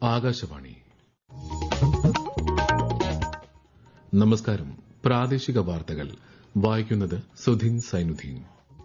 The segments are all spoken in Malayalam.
ആകാശവാണി നമസ്കാരം പ്രാദേശിക വാർത്തകൾ വായിക്കുന്നത് സുധീൻ സൈനുദ്ദീൻ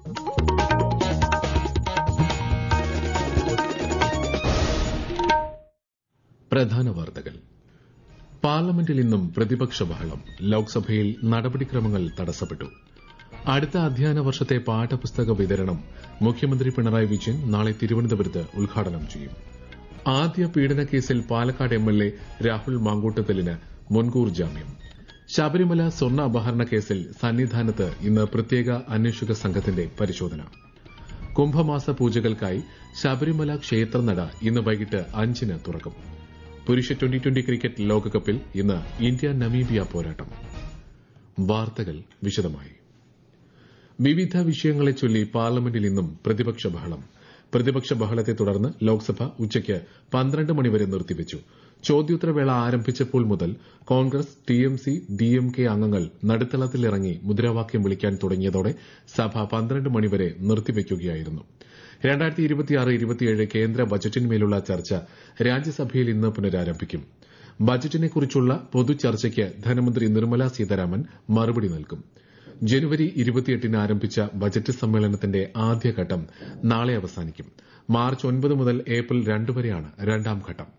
പ്രധാന വാർത്തകൾ പാർലമെന്റിൽ ഇന്നും പ്രതിപക്ഷ ബഹളം ലോക്സഭയിൽ നടപടിക്രമങ്ങൾ തടസ്സപ്പെട്ടു അടുത്ത അധ്യയന വർഷത്തെ പാഠപുസ്തക വിതരണം മുഖ്യമന്ത്രി പിണറായി വിജയൻ നാളെ തിരുവനന്തപുരത്ത് ഉദ്ഘാടനം ചെയ്യും ആദ്യ പീഡന കേസിൽ പാലക്കാട് എംഎൽഎ രാഹുൽ മാങ്കൂട്ടത്തലിന് മുൻകൂർ ജാമ്യം ശബരിമല സ്വർണ്ണ അപഹരണ കേസിൽ സന്നിധാനത്ത് ഇന്ന് പ്രത്യേക അന്വേഷക സംഘത്തിന്റെ പരിശോധന കുംഭമാസ പൂജകൾക്കായി ശബരിമല ക്ഷേത്രനട ഇന്ന് വൈകിട്ട് അഞ്ചിന് തുറക്കും പുരുഷ ട്വന്റി ട്വന്റി ക്രിക്കറ്റ് ലോകകപ്പിൽ ഇന്ന് ഇന്ത്യ നമീബിയ പോരാട്ടം വാർത്തകൾ വിശദമായി വിവിധ വിഷയങ്ങളെ ചൊല്ലി പാർലമെന്റിൽ ഇന്നും പ്രതിപക്ഷ ബഹളം പ്രതിപക്ഷ ബഹളത്തെ തുടർന്ന് ലോക്സഭ ഉച്ചയ്ക്ക് പന്ത്രണ്ട് മണിവരെ നിർത്തിവച്ചു ചോദ്യോത്തരവേള ആരംഭിച്ചപ്പോൾ മുതൽ കോൺഗ്രസ് ടിഎംസി ഡിഎംകെ അംഗങ്ങൾ നടുത്തളത്തിലിറങ്ങി മുദ്രാവാക്യം വിളിക്കാൻ തുടങ്ങിയതോടെ സഭ പന്ത്രണ്ട് മണിവരെ നിർത്തിവയ്ക്കുകയായിരുന്നു കേന്ദ്ര ബജറ്റിന്മേലുള്ള ചർച്ച രാജ്യസഭയിൽ ഇന്ന് പുനരാരംഭിക്കും ബജറ്റിനെക്കുറിച്ചുള്ള പൊതു ചർച്ചയ്ക്ക് ധനമന്ത്രി നിർമ്മല സീതാരാമൻ മറുപടി നൽകും ജനുവരി ഇരുപത്തിയെട്ടിന് ആരംഭിച്ച ബജറ്റ് സമ്മേളനത്തിന്റെ ആദ്യഘട്ടം നാളെ അവസാനിക്കും മാർച്ച് ഒൻപത് മുതൽ ഏപ്രിൽ രണ്ട് വരെയാണ് രണ്ടാം ഘട്ടം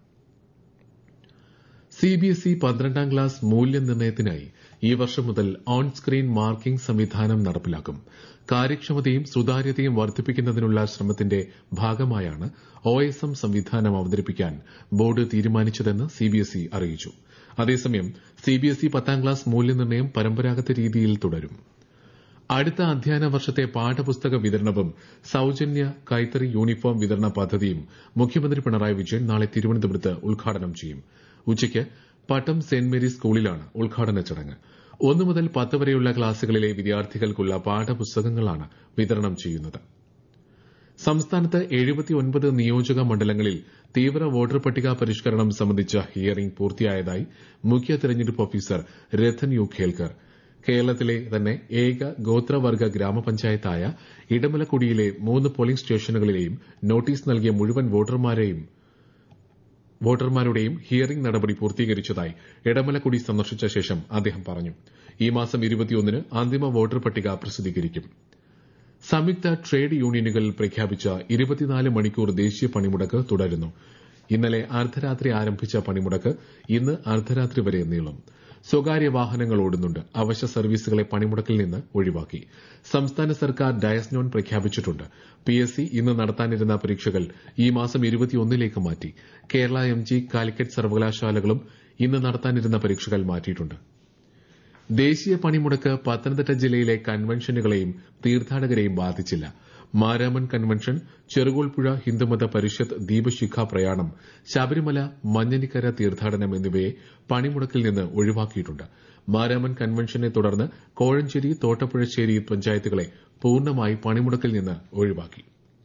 സിബിഎസ്ഇ പന്ത്രണ്ടാം ക്ലാസ് മൂല്യനിർണ്ണയത്തിനായി ഈ വർഷം മുതൽ ഓൺ സ്ക്രീൻ മാർക്കിംഗ് സംവിധാനം നടപ്പിലാക്കും കാര്യക്ഷമതയും സുതാര്യതയും വർദ്ധിപ്പിക്കുന്നതിനുള്ള ശ്രമത്തിന്റെ ഭാഗമായാണ് ഒഎസ്എം സംവിധാനം അവതരിപ്പിക്കാൻ ബോർഡ് തീരുമാനിച്ചതെന്ന് സിബിഎസ്ഇ അറിയിച്ചു അതേസമയം സിബിഎസ്ഇ പത്താം ക്ലാസ് മൂല്യനിർണ്ണയം പരമ്പരാഗത രീതിയിൽ തുടരും അടുത്ത അധ്യയന വർഷത്തെ പാഠപുസ്തക വിതരണവും സൌജന്യ കൈത്തറി യൂണിഫോം വിതരണ പദ്ധതിയും മുഖ്യമന്ത്രി പിണറായി വിജയൻ നാളെ തിരുവനന്തപുരത്ത് ഉദ്ഘാടനം ചെയ്യും ഉച്ചയ്ക്ക് പട്ടം സെന്റ് മേരീസ് സ്കൂളിലാണ് ഉദ്ഘാടന ചടങ്ങ് ഒന്നു മുതൽ പത്ത് വരെയുള്ള ക്ലാസുകളിലെ വിദ്യാർത്ഥികൾക്കുള്ള പാഠപുസ്തകങ്ങളാണ് വിതരണം ചെയ്യുന്നത് സംസ്ഥാനത്ത് എഴുപത്തിയൊൻപത് നിയോജക മണ്ഡലങ്ങളിൽ തീവ്ര വോട്ടർ പട്ടിക പരിഷ്കരണം സംബന്ധിച്ച ഹിയറിംഗ് പൂർത്തിയായതായി മുഖ്യ തെരഞ്ഞെടുപ്പ് ഓഫീസർ രഥൻ യു ഖേൽക്കർ കേരളത്തിലെ തന്നെ ഏക ഗോത്രവർഗ ഗ്രാമപഞ്ചായത്തായ ഇടമലക്കുടിയിലെ മൂന്ന് പോളിംഗ് സ്റ്റേഷനുകളിലെയും നോട്ടീസ് നൽകിയ മുഴുവൻ വോട്ടർമാരെയും വോട്ടർമാരുടെയും ഹിയറിംഗ് നടപടി പൂർത്തീകരിച്ചതായി ഇടമലക്കുടി സന്ദർശിച്ച ശേഷം അദ്ദേഹം പറഞ്ഞു ഈ മാസം ഇരുപത്തിയൊന്നിന് അന്തിമ വോട്ടർ പട്ടിക പ്രസിദ്ധീകരിക്കും സംയുക്ത ട്രേഡ് യൂണിയനുകൾ പ്രഖ്യാപിച്ച ഇരുപത്തിനാല് മണിക്കൂർ ദേശീയ പണിമുടക്ക് തുടരുന്നു ഇന്നലെ അർദ്ധരാത്രി ആരംഭിച്ച പണിമുടക്ക് ഇന്ന് അർദ്ധരാത്രി വരെ നീളും സ്വകാര്യ വാഹനങ്ങൾ ഓടുന്നുണ്ട് അവശ്യ സർവീസുകളെ പണിമുടക്കിൽ നിന്ന് ഒഴിവാക്കി സംസ്ഥാന സർക്കാർ ഡയസ്നോൺ പ്രഖ്യാപിച്ചിട്ടുണ്ട് പി എസ് സി ഇന്ന് നടത്താനിരുന്ന പരീക്ഷകൾ ഈ മാസം ഇരുപത്തിയൊന്നിലേക്ക് മാറ്റി കേരള എം ജി കാലിക്കറ്റ് സർവകലാശാലകളും ഇന്ന് നടത്താനിരുന്ന പരീക്ഷകൾ മാറ്റിയിട്ടുണ്ട് ദേശീയ പണിമുടക്ക് പത്തനംതിട്ട ജില്ലയിലെ കൺവെൻഷനുകളെയും തീർത്ഥാടകരെയും ബാധിച്ചില്ല മാരാമൺ കൺവെൻഷൻ ചെറുകോൽപ്പുഴ ഹിന്ദുമത പരിഷത്ത് ദീപശിഖ പ്രയാണം ശബരിമല മഞ്ഞനിക്കര തീർത്ഥാടനം എന്നിവയെ പണിമുടക്കിൽ നിന്ന് ഒഴിവാക്കിയിട്ടുണ്ട് മാരാമൺ കൺവെൻഷനെ തുടർന്ന് കോഴഞ്ചേരി തോട്ടപ്പുഴശ്ശേരി പഞ്ചായത്തുകളെ പൂർണ്ണമായി പണിമുടക്കിൽ നിന്ന് ഒഴിവാക്കി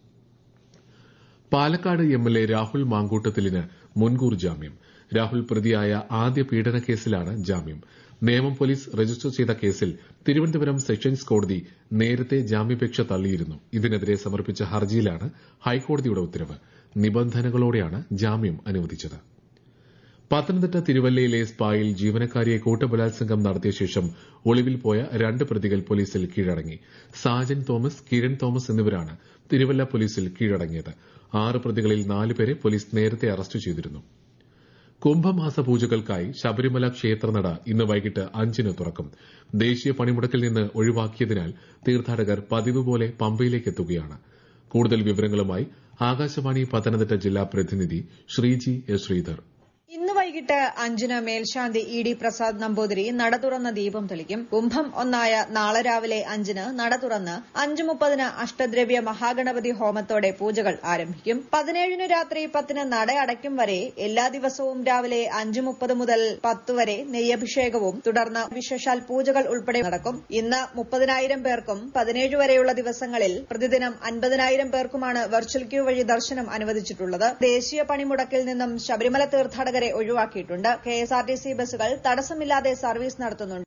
പാലക്കാട് എംഎൽഎ രാഹുൽ മാങ്കൂട്ടത്തിലിന് മുൻകൂർ ജാമ്യം രാഹുൽ പ്രതിയായ ആദ്യ പീഡന കേസിലാണ് ജാമ്യം നേമം പോലീസ് രജിസ്റ്റർ ചെയ്ത കേസിൽ തിരുവനന്തപുരം സെഷൻസ് കോടതി നേരത്തെ ജാമ്യാപേക്ഷ തള്ളിയിരുന്നു ഇതിനെതിരെ സമർപ്പിച്ച ഹർജിയിലാണ് ഹൈക്കോടതിയുടെ ഉത്തരവ് നിബന്ധനകളോടെയാണ് ജാമ്യം അനുവദിച്ചത് പത്തനംതിട്ട തിരുവല്ലയിലെ സ്പായിൽ ജീവനക്കാരിയെ കൂട്ടബലാത്സംഗം നടത്തിയ ശേഷം ഒളിവിൽ പോയ രണ്ട് പ്രതികൾ പോലീസിൽ കീഴടങ്ങി സാജൻ തോമസ് കിരൺ തോമസ് എന്നിവരാണ് തിരുവല്ല പോലീസിൽ കീഴടങ്ങിയത് ആറ് പ്രതികളിൽ നാലുപേരെ പോലീസ് നേരത്തെ അറസ്റ്റ് ചെയ്തിരുന്നു കുംഭമാസ പൂജകൾക്കായി ശബരിമല ക്ഷേത്രനട ഇന്ന് വൈകിട്ട് അഞ്ചിന് തുറക്കും ദേശീയ പണിമുടക്കിൽ നിന്ന് ഒഴിവാക്കിയതിനാൽ തീർത്ഥാടകർ പതിവ് പോലെ പമ്പയിലേക്ക് എത്തുകയാണ് കൂടുതൽ വിവരങ്ങളുമായി ആകാശവാണി പത്തനംതിട്ട ജില്ലാ പ്രതിനിധി ശ്രീജി എസ് ശ്രീധർ ഇന്ന് വൈകിട്ട് അഞ്ചിന് മേൽശാന്തി ഇ ഡി പ്രസാദ് നമ്പൂതിരി നട തുറന്ന് ദീപം തെളിക്കും കുംഭം ഒന്നായ നാളെ രാവിലെ അഞ്ചിന് നട തുറന്ന് അഞ്ച് മുപ്പതിന് അഷ്ടദ്രവ്യ മഹാഗണപതി ഹോമത്തോടെ പൂജകൾ ആരംഭിക്കും പതിനേഴിന് രാത്രി പത്തിന് നട അടയ്ക്കും വരെ എല്ലാ ദിവസവും രാവിലെ അഞ്ച് മുപ്പത് മുതൽ പത്ത് വരെ നെയ്യഭിഷേകവും തുടർന്ന് വിശേഷാൽ പൂജകൾ ഉൾപ്പെടെ നടക്കും ഇന്ന് മുപ്പതിനായിരം പേർക്കും പതിനേഴ് വരെയുള്ള ദിവസങ്ങളിൽ പ്രതിദിനം അൻപതിനായിരം പേർക്കുമാണ് വെർച്വൽ ക്യൂ വഴി ദർശനം അനുവദിച്ചിട്ടുള്ളത് ദേശീയ പണിമുടക്കിൽ നിന്നും ശബരിമല തീർത്ഥാടകരെ ഒഴിവാക്കിയിട്ടുണ്ട് കെഎസ്ആർടിസി ബസ്സുകൾ തടസ്സമില്ലാതെ സർവീസ് നടത്തുന്നുണ്ട്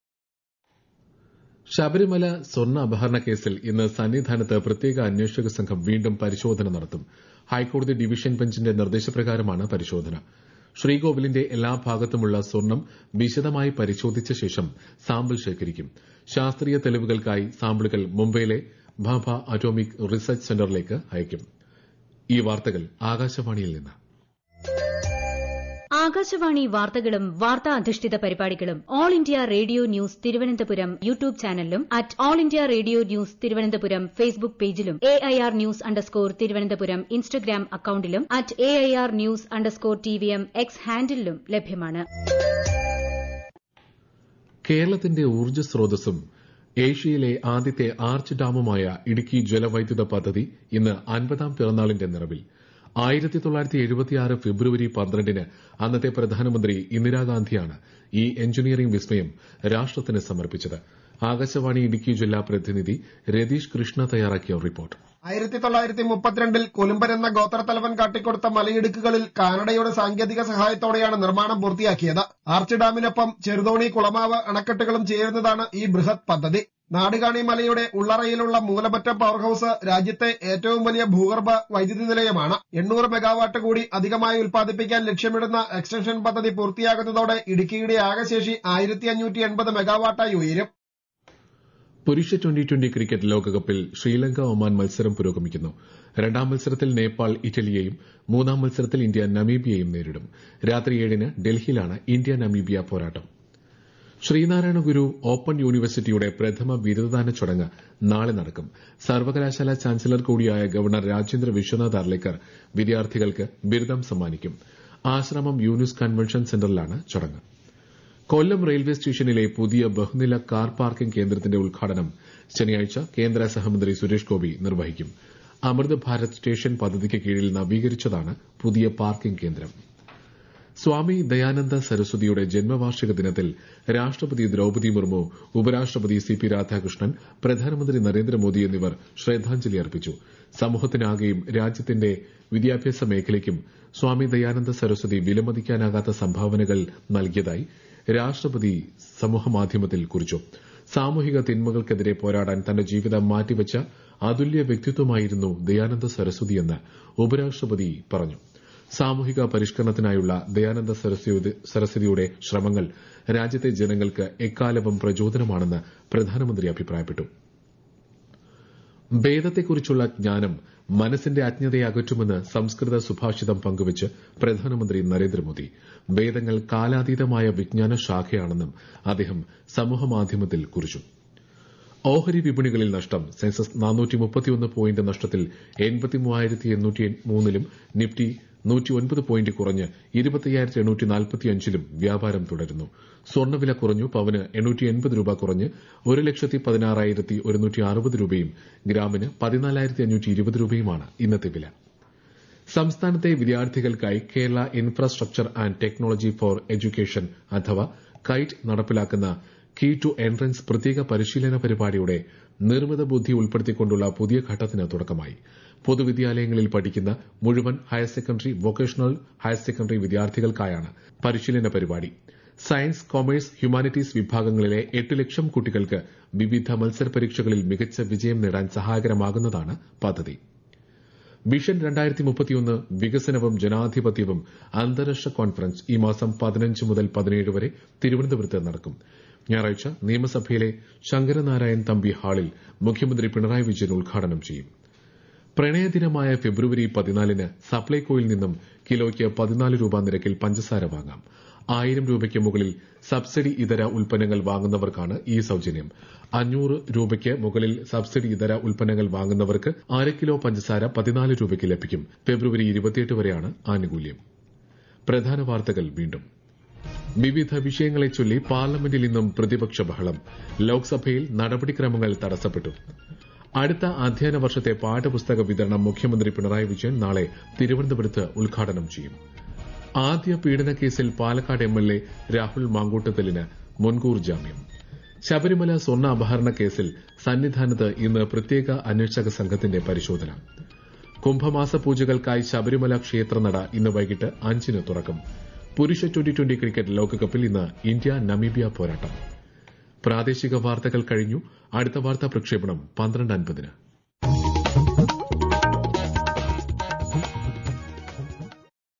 ശബരിമല സ്വർണ്ണ അപഹരണ കേസിൽ ഇന്ന് സന്നിധാനത്ത് പ്രത്യേക അന്വേഷക സംഘം വീണ്ടും പരിശോധന നടത്തും ഹൈക്കോടതി ഡിവിഷൻ ബെഞ്ചിന്റെ നിർദ്ദേശപ്രകാരമാണ് പരിശോധന ശ്രീകോവിലിന്റെ എല്ലാ ഭാഗത്തുമുള്ള സ്വർണം വിശദമായി പരിശോധിച്ച ശേഷം സാമ്പിൾ ശേഖരിക്കും ശാസ്ത്രീയ തെളിവുകൾക്കായി സാമ്പിളുകൾ മുംബൈയിലെ ഭാഭ അറ്റോമിക് റിസർച്ച് സെന്ററിലേക്ക് അയക്കും ഈ വാർത്തകൾ ആകാശവാണിയിൽ നിന്ന് ആകാശവാണി വാർത്തകളും വാർത്താ അധിഷ്ഠിത പരിപാടികളും All India Radio News Thiruvananthapuram YouTube ചാനലിലും at All India Radio News Thiruvananthapuram Facebook പേജിലും A I R news underscore Thiruvananthapuram Instagram അക്കൌണ്ടിലും at A I R news underscore T V M X ഹാൻഡിലും ലഭ്യമാണ് കേരളത്തിന്റെ ഊർജ്ജ സ്രോതസ്സും ഏഷ്യയിലെ ആദ്യത്തെ ആർച്ച് ഡാമുമായ ഇടുക്കി ജലവൈദ്യുത പദ്ധതി ഇന്ന് അൻപതാം പിറന്നാളിന്റെ നിറവിൽ ആയിരത്തി തൊള്ളായിരത്തി എഴുപത്തിയാറ് ഫെബ്രുവരി പന്ത്രണ്ടിന് അന്നത്തെ പ്രധാനമന്ത്രി ഇന്ദിരാഗാന്ധിയാണ് ഈ എഞ്ചിനീയറിംഗ് വിസ്മയം രാഷ്ട്രത്തിന് സമർപ്പിച്ചത് ആകാശവാണി ഇടുക്കി ജില്ലാ പ്രതിനിധി രതീഷ് കൃഷ്ണ തയ്യാറാക്കിയ റിപ്പോർട്ട് ആയിരത്തി തൊള്ളായിരത്തി മുപ്പത്തിരണ്ടിൽ കൊലുമ്പൻ എന്ന ഗോത്രത്തലവൻ കാട്ടിക്കൊടുത്ത മലയിടുക്കുകളിൽ കാനഡയുടെ സാങ്കേതിക സഹായത്തോടെയാണ് നിർമ്മാണം പൂർത്തിയാക്കിയത് ആർച്ച് ഡാമിനൊപ്പം ചെറുതോണി കുളമാവ് അണക്കെട്ടുകളും ചേരുന്നതാണ് ഈ ബൃഹത് പദ്ധതി നാടുകാണി മലയുടെ ഉള്ളറയിലുള്ള മൂലമറ്റം പവർ ഹൌസ് രാജ്യത്തെ ഏറ്റവും വലിയ ഭൂഗർഭ വൈദ്യുതി നിലയമാണ് എണ്ണൂറ് മെഗാവാട്ട് കൂടി അധികമായി ഉൽപ്പാദിപ്പിക്കാൻ ലക്ഷ്യമിടുന്ന എക്സ്റ്റൻഷൻ പദ്ധതി പൂർത്തിയാകുന്നതോടെ ഇടുക്കിയുടെ ആകശേഷി ആയിരത്തി അഞ്ഞൂറ്റി എൺപത് മെഗാവാട്ടായി ഉയരും പുരുഷ ട്വന്റി ട്വന്റി ക്രിക്കറ്റ് ലോകകപ്പിൽ ശ്രീലങ്ക ഒമാൻ മത്സരം പുരോഗമിക്കുന്നു രണ്ടാം മത്സരത്തിൽ നേപ്പാൾ ഇറ്റലിയെയും മൂന്നാം മത്സരത്തിൽ ഇന്ത്യ നമീബിയയും നേരിടും രാത്രി ഏഴിന് ഡൽഹിയിലാണ് ഇന്ത്യ നമീബിയ പോരാട്ടം ശ്രീനാരായണ ഗുരു ഓപ്പൺ യൂണിവേഴ്സിറ്റിയുടെ പ്രഥമ ബിരുദദാന ചടങ്ങ് നാളെ നടക്കും സർവകലാശാല ചാൻസലർ കൂടിയായ ഗവർണർ രാജേന്ദ്ര വിശ്വനാഥ് അർലേക്കർ വിദ്യാർത്ഥികൾക്ക് ബിരുദം സമ്മാനിക്കും ആശ്രമം യൂനുസ് കൺവെൻഷൻ സെന്ററിലാണ് ചടങ്ങ് കൊല്ലം റെയിൽവേ സ്റ്റേഷനിലെ പുതിയ ബഹുനില കാർ പാർക്കിംഗ് കേന്ദ്രത്തിന്റെ ഉദ്ഘാടനം ശനിയാഴ്ച കേന്ദ്ര സഹമന്ത്രി സുരേഷ് ഗോപി നിർവഹിക്കും അമൃത് ഭാരത് സ്റ്റേഷൻ പദ്ധതിക്ക് കീഴിൽ നവീകരിച്ചതാണ് പുതിയ പാർക്കിംഗ് കേന്ദ്രം സ്വാമി ദയാനന്ദ സരസ്വതിയുടെ ജന്മവാർഷിക ദിനത്തിൽ രാഷ്ട്രപതി ദ്രൌപദി മുർമു ഉപരാഷ്ട്രപതി സി പി രാധാകൃഷ്ണൻ പ്രധാനമന്ത്രി നരേന്ദ്രമോദി എന്നിവർ ശ്രദ്ധാഞ്ജലി അർപ്പിച്ചു സമൂഹത്തിനാകെയും രാജ്യത്തിന്റെ വിദ്യാഭ്യാസ മേഖലയ്ക്കും സ്വാമി ദയാനന്ദ സരസ്വതി വിലമതിക്കാനാകാത്ത സംഭാവനകൾ നൽകിയതായി രാഷ്ട്രപതി സമൂഹമാധ്യമത്തിൽ കുറിച്ചു സാമൂഹിക തിന്മകൾക്കെതിരെ പോരാടാൻ തന്റെ ജീവിതം മാറ്റിവച്ച അതുല്യ വ്യക്തിത്വമായിരുന്നു ദയാനന്ദ സരസ്വതിയെന്ന് ഉപരാഷ്ട്രപതി പറഞ്ഞു സാമൂഹിക പരിഷ്കരണത്തിനായുള്ള ദയാനന്ദ സരസ്വതിയുടെ ശ്രമങ്ങൾ രാജ്യത്തെ ജനങ്ങൾക്ക് എക്കാലവും പ്രചോദനമാണെന്ന് പ്രധാനമന്ത്രി അഭിപ്രായപ്പെട്ടു ഭേദത്തെക്കുറിച്ചുള്ള ജ്ഞാനം മനസ്സിന്റെ അജ്ഞതയെ അകറ്റുമെന്ന് സംസ്കൃത സുഭാഷിതം പങ്കുവച്ച് പ്രധാനമന്ത്രി നരേന്ദ്രമോദി വേദങ്ങൾ കാലാതീതമായ വിജ്ഞാന ശാഖയാണെന്നും അദ്ദേഹം സമൂഹമാധ്യമത്തിൽ കുറിച്ചു ഓഹരി വിപണികളിൽ നഷ്ടം സെൻസസ് നാനൂറ്റി മുപ്പത്തിയൊന്ന് പോയിന്റ് നഷ്ടത്തിൽ എൺപത്തി മൂവായിരത്തി എണ്ണൂറ്റി മൂന്നിലും നിഫ്റ്റി നൂറ്റിയൊൻപത് പോയിന്റ് കുറഞ്ഞ് ഇരുപത്തിയ്യായിരത്തി എണ്ണൂറ്റി നാൽപ്പത്തിയഞ്ചിലും വ്യാപാരം തുടരുന്നു സ്വർണ്ണവില കുറഞ്ഞു പവന് എണ്ണൂറ്റി എൺപത് രൂപ കുറഞ്ഞ് ഒരു ലക്ഷത്തി പതിനാറായിരത്തി ഒരുന്നൂറ്റി അറുപത് രൂപയും ഗ്രാമിന് പതിനാലായിരത്തി അഞ്ഞൂറ്റി ഇരുപത് രൂപയുമാണ് ഇന്നത്തെ വില സംസ്ഥാനത്തെ വിദ്യാർത്ഥികൾക്കായി Kerala infrastructure and technology for education അഥവാ കൈറ്റ് നടപ്പിലാക്കുന്ന കീ ടു എൻട്രൻസ് പ്രത്യേക പരിശീലന പരിപാടിയുടെ നിർമ്മിത ബുദ്ധി ഉൾപ്പെടുത്തിക്കൊണ്ടുള്ള പുതിയ ഘട്ടത്തിന് തുടക്കമായി പൊതുവിദ്യാലയങ്ങളിൽ പഠിക്കുന്ന മുഴുവൻ higher secondary vocational higher secondary വിദ്യാർത്ഥികൾക്കായാണ് പരിശീലന പരിപാടി സയൻസ് കൊമേഴ്സ് ഹ്യൂമാനിറ്റീസ് വിഭാഗങ്ങളിലെ എട്ട് ലക്ഷം കുട്ടികൾക്ക് വിവിധ മത്സര പരീക്ഷകളിൽ മികച്ച വിജയം നേടാൻ സഹായകരമാകുന്നതാണ് പദ്ധതി വിഷൻ രണ്ടായിരത്തി മുപ്പത്തിയൊന്ന് വികസനവും ജനാധിപത്യവും അന്താരാഷ്ട്ര കോൺഫറൻസ് ഈ മാസം പതിനഞ്ച് മുതൽ പതിനേഴ് വരെ തിരുവനന്തപുരത്ത് നടക്കും ഞായറാഴ്ച നിയമസഭയിലെ ശങ്കരനാരായൺ തമ്പി ഹാളിൽ മുഖ്യമന്ത്രി പിണറായി വിജയൻ ഉദ്ഘാടനം ചെയ്യും പ്രണയദിനമായ ഫെബ്രുവരി പതിനാലിന് സപ്ലൈകോയിൽ നിന്നും കിലോയ്ക്ക് പതിനാല് രൂപ നിരക്കിൽ പഞ്ചസാര വാങ്ങാം ആയിരം രൂപയ്ക്ക് മുകളിൽ സബ്സിഡി ഇതര ഉൽപ്പന്നങ്ങൾ വാങ്ങുന്നവർക്കാണ് ഈ സൌജന്യം അഞ്ഞൂറ് രൂപയ്ക്ക് മുകളിൽ സബ്സിഡി ഇതര ഉൽപ്പന്നങ്ങൾ വാങ്ങുന്നവർക്ക് അര കിലോ പഞ്ചസാര പതിനാല് രൂപയ്ക്ക് ലഭിക്കും ഫെബ്രുവരി ഇരുപത്തിയെട്ട് വരെയാണ് ആനുകൂല്യം പ്രധാന വാർത്തകൾ വീണ്ടും വിവിധ വിഷയങ്ങളെ ചൊല്ലി പാർലമെന്റിൽ ഇന്നും പ്രതിപക്ഷ ബഹളം ലോക്സഭയിൽ നടപടിക്രമങ്ങൾ തടസ്സപ്പെട്ടു അടുത്ത അധ്യയന വർഷത്തെ പാഠപുസ്തക വിതരണം മുഖ്യമന്ത്രി പിണറായി വിജയൻ നാളെ തിരുവനന്തപുരത്ത് ഉദ്ഘാടനം ചെയ്യും ആദ്യ പീഡന കേസിൽ പാലക്കാട് എംഎൽഎ രാഹുൽ മാങ്കൂട്ടത്തലിന് മുൻകൂർ ജാമ്യം ശബരിമല സ്വർണ്ണ അപഹരണ കേസിൽ സന്നിധാനത്ത് ഇന്ന് പ്രത്യേക അന്വേഷക സംഘത്തിന്റെ പരിശോധന കുംഭമാസ പൂജകൾക്കായി ശബരിമല ക്ഷേത്രനട ഇന്ന് വൈകിട്ട് അഞ്ചിന് തുറക്കും പുരുഷ ട്വന്റി ട്വന്റി ക്രിക്കറ്റ് ലോകകപ്പിൽ ഇന്ന് ഇന്ത്യ നമീബിയ പോരാട്ടം പ്രാദേശിക വാർത്തകൾ കഴിഞ്ഞു അടുത്ത വാർത്താ പ്രക്ഷേപണം പന്ത്രണ്ട് അൻപതിന്